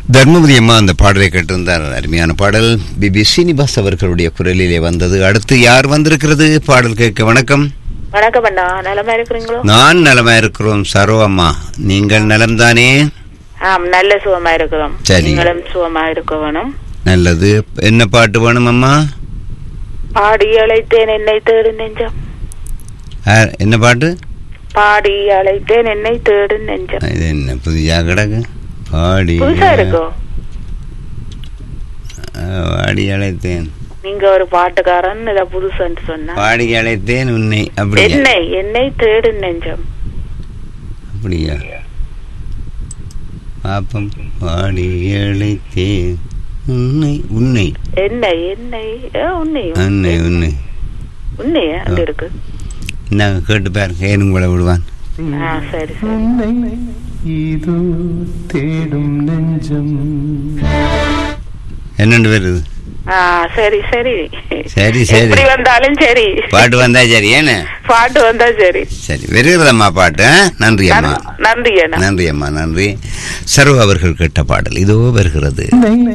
தர்மபுரி அம்மா அந்த பாடலை கேட்டிருந்தார் அருமையான பாடல் பிபி சீனிவாஸ் அவர்களுடைய குரலிலே வந்தது அடுத்து யார் வந்திருக்கிறது பாடல் கேட்க வணக்கம் வணக்கம் அண்ணா நலமா இருக்கிறீங்களோ நான் நலமா இருக்கிறோம் சரோ அம்மா நீங்கள் நலம்தானே ஆம் நல்ல சுகமா இருக்கிறோம் சரி. நீங்களும் சுகமா இருக்க வேணும் நல்லது என்ன பாட்டு வேணும் அம்மா பாடி அழைத்தேன் என்னை தேடு நெஞ்சம் ஆ, என்ன பாட்டு பாடி அழைத்தேன் என்னை தேடு நெஞ்சம் இது என்ன புதியா கிடக்கு பாடி புதுசா இருக்கோ ஆ, பாடி அழைத்தேன் நீங்க ஒரு பாட்டுக்காரன் இத புதுசுன்னு சொன்னா பாடி அழைத்தேன் உன்னை அப்படியா என்னை என்னை தேடு நெஞ்சம் அப்படியா பாப்பம் பாடி அழைத்தேன் உன்னை உன்னை என்னை என்னை ஏ, உன்னை உன்னை உன்னை உன்னைய அங்க இருக்கு நான் கேட்டு பாருங்க ஏனும் கூட விடுவான் ஆ சரி சரி உன்னை இதோ தேடும் நெஞ்சம் என்னண்டு வருது ஆ சரி சரி சரி, சரி. எப்படி வந்தாலும் சரி பாட்டு வந்தா சரி ஏன்னு பாட்டு வந்தா சரி சரி வருகிறதம்மா பாட்டு ஆ? நன்றி அம்மா நன்- நன்றி அண்ணா நன்றி அம்மா நன்றி சர்வ அவர்கள் கேட்ட பாடல் இதோ வருகிறது உன்னை